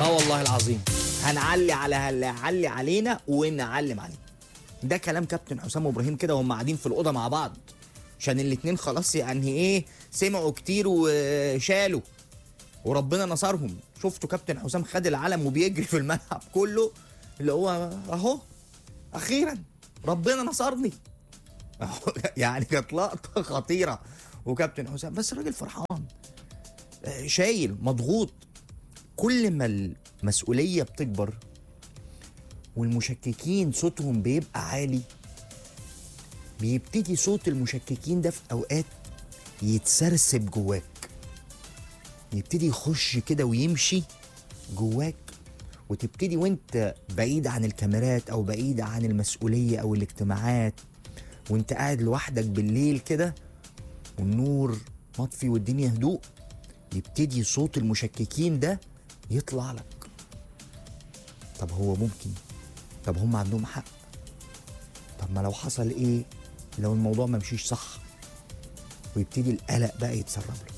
اه والله العظيم هنعلي على اللي علي علينا ونعلم عليه ده كلام كابتن حسام ابراهيم كده وهم قاعدين في الاوضه مع بعض عشان الاتنين خلاص يعني ايه سمعوا كتير وشالوا وربنا نصرهم شفتوا كابتن حسام خد العلم وبيجري في الملعب كله اللي هو اهو اخيرا ربنا نصرني أهو يعني كانت لقطه خطيره وكابتن حسام بس الراجل فرحان آه، شايل مضغوط كل ما المسؤوليه بتكبر والمشككين صوتهم بيبقى عالي بيبتدي صوت المشككين ده في اوقات يتسرسب جواك يبتدي يخش كده ويمشي جواك وتبتدي وانت بعيد عن الكاميرات او بعيد عن المسؤوليه او الاجتماعات وانت قاعد لوحدك بالليل كده والنور مطفي والدنيا هدوء يبتدي صوت المشككين ده يطلع لك طب هو ممكن طب هم عندهم حق طب ما لو حصل ايه لو الموضوع ما مشيش صح ويبتدي القلق بقى يتسرب لك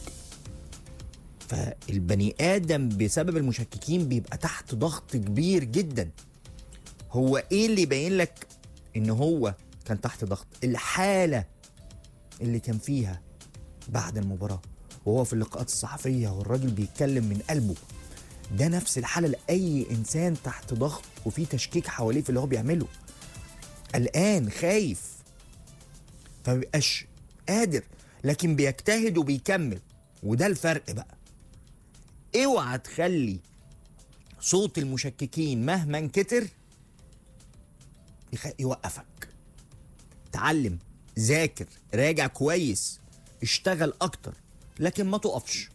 فالبني ادم بسبب المشككين بيبقى تحت ضغط كبير جدا هو ايه اللي يبين لك ان هو كان تحت ضغط الحاله اللي كان فيها بعد المباراه وهو في اللقاءات الصحفيه والراجل بيتكلم من قلبه ده نفس الحاله لاي انسان تحت ضغط وفي تشكيك حواليه في اللي هو بيعمله قلقان خايف فمبيبقاش قادر لكن بيجتهد وبيكمل وده الفرق بقى اوعى تخلي صوت المشككين مهما كتر يخ- يوقفك تعلم ذاكر راجع كويس اشتغل اكتر لكن ما تقفش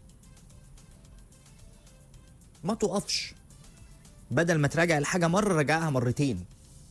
ما تقفش بدل ما تراجع الحاجه مره راجعها مرتين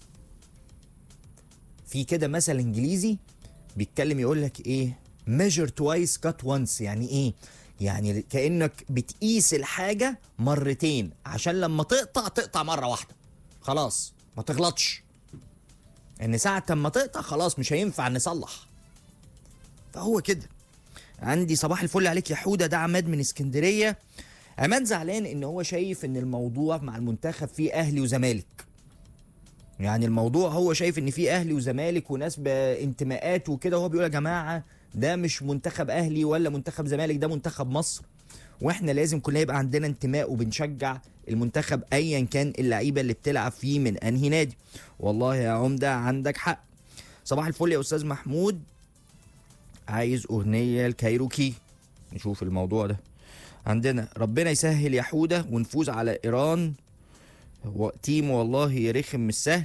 في كده مثل انجليزي بيتكلم يقول لك ايه measure twice cut once يعني ايه يعني كانك بتقيس الحاجه مرتين عشان لما تقطع تقطع مره واحده خلاص ما تغلطش ان ساعه ما تقطع خلاص مش هينفع نصلح فهو كده عندي صباح الفل عليك يا حوده ده عماد من اسكندريه عماد زعلان ان هو شايف ان الموضوع مع المنتخب فيه اهلي وزمالك يعني الموضوع هو شايف ان في اهلي وزمالك وناس بانتماءات وكده وهو بيقول يا جماعه ده مش منتخب اهلي ولا منتخب زمالك ده منتخب مصر واحنا لازم كلنا يبقى عندنا انتماء وبنشجع المنتخب ايا كان اللعيبه اللي بتلعب فيه من انهي نادي والله يا عمده عندك حق صباح الفل يا استاذ محمود عايز اغنيه الكايروكي نشوف الموضوع ده عندنا ربنا يسهل يا حوده ونفوز على ايران هو تيم والله رخم مش سهل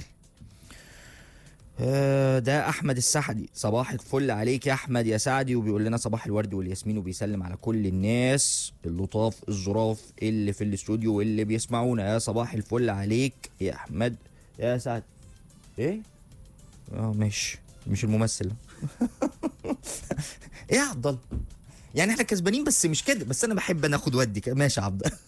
آه، ده احمد السعدي صباح الفل عليك يا احمد يا سعدي وبيقول لنا صباح الورد والياسمين وبيسلم على كل الناس اللطاف الظراف اللي في الاستوديو واللي بيسمعونا يا صباح الفل عليك يا احمد يا سعد ايه اه ماشي مش الممثل ايه يا عبد الله يعني احنا كسبانين بس مش كده بس انا بحب انا اخد ودي كده ماشي يا عبد الله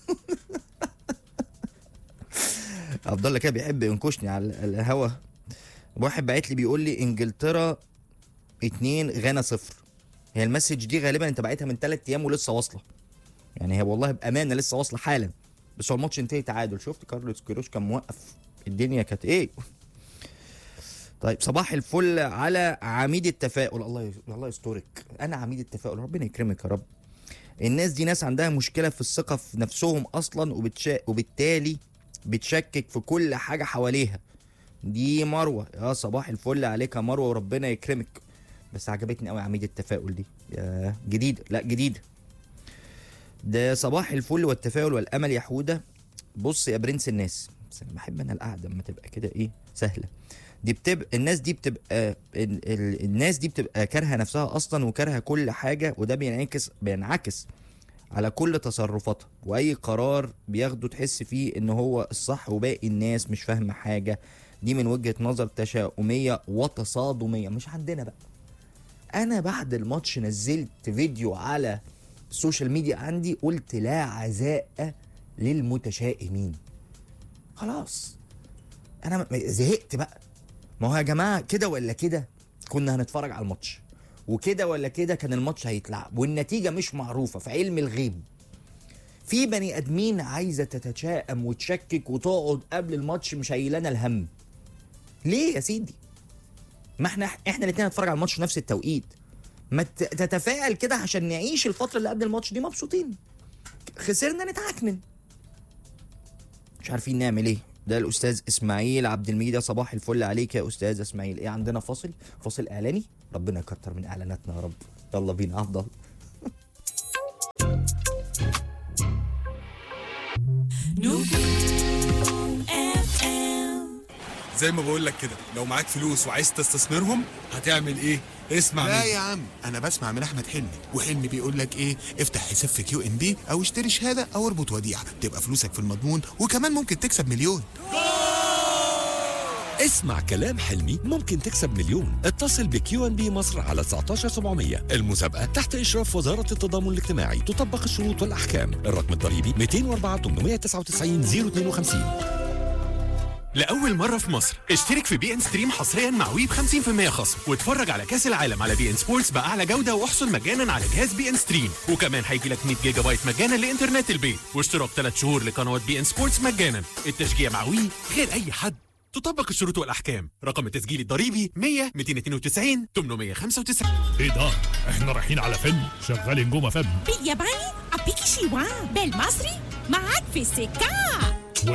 عبد الله كده بيحب ينكشني على الهوا واحد بعت لي بيقول لي انجلترا اتنين غانا صفر هي المسج دي غالبا انت بعتها من ثلاث ايام ولسه واصله يعني هي والله بامانه لسه واصله حالا بس هو الماتش انتهي تعادل شفت كارلوس كيروش كان موقف الدنيا كانت ايه طيب صباح الفل على عميد التفاؤل الله ي... الله يسترك انا عميد التفاؤل ربنا يكرمك يا رب الناس دي ناس عندها مشكله في الثقه في نفسهم اصلا وبتشا... وبالتالي بتشكك في كل حاجه حواليها دي مروه يا صباح الفل عليك يا مروه وربنا يكرمك بس عجبتني قوي عميد التفاؤل دي يا جديده لا جديده ده صباح الفل والتفاؤل والامل يا حوده بص يا برنس الناس بس انا بحب انا القعده اما تبقى كده ايه سهله دي بتبقى الناس دي بتبقى ال... ال... الناس دي بتبقى كارهه نفسها اصلا وكارهه كل حاجه وده بينعكس بينعكس على كل تصرفاتها واي قرار بياخده تحس فيه ان هو الصح وباقي الناس مش فاهمه حاجه دي من وجهه نظر تشاؤميه وتصادميه مش عندنا بقى انا بعد الماتش نزلت فيديو على السوشيال ميديا عندي قلت لا عزاء للمتشائمين خلاص انا م- زهقت بقى ما هو يا جماعه كده ولا كده كنا هنتفرج على الماتش وكده ولا كده كان الماتش هيتلعب والنتيجه مش معروفه في علم الغيب في بني ادمين عايزه تتشائم وتشكك وتقعد قبل الماتش مش هيلانا الهم ليه يا سيدي ما احنا احنا الاثنين هنتفرج على الماتش في نفس التوقيت ما ت- تتفائل كده عشان نعيش الفتره اللي قبل الماتش دي مبسوطين خسرنا نتعكنن مش عارفين نعمل ايه ده الاستاذ اسماعيل عبد المجيد يا صباح الفل عليك يا استاذ اسماعيل ايه عندنا فاصل فاصل اعلاني ربنا يكتر من اعلاناتنا يا رب يلا بينا افضل زي ما بقول لك كده لو معاك فلوس وعايز تستثمرهم هتعمل ايه اسمع لا مني يا عم انا بسمع من احمد حلمي وحلمي بيقول لك ايه افتح حساب في كيو ان بي او اشتري شهاده او اربط وديعه تبقى فلوسك في المضمون وكمان ممكن تكسب مليون اسمع كلام حلمي ممكن تكسب مليون اتصل بكيو ان بي مصر على 19700 المسابقة تحت إشراف وزارة التضامن الاجتماعي تطبق الشروط والأحكام الرقم الضريبي 204 899 052 لأول مرة في مصر اشترك في بي ان ستريم حصريا مع وي ب 50% خصم واتفرج على كأس العالم على بي ان سبورتس بأعلى جودة واحصل مجانا على جهاز بي ان ستريم وكمان هيجي لك 100 جيجا بايت مجانا لإنترنت البيت واشتراك 3 شهور لقنوات بي ان سبورتس مجانا التشجيع مع وي غير أي حد تطبق الشروط والأحكام رقم التسجيل الضريبي 100 292 895 ايه ده؟ احنا رايحين على فيلم شغال نجوم فم بالياباني أبيكي شيوا بالمصري معاك في السكة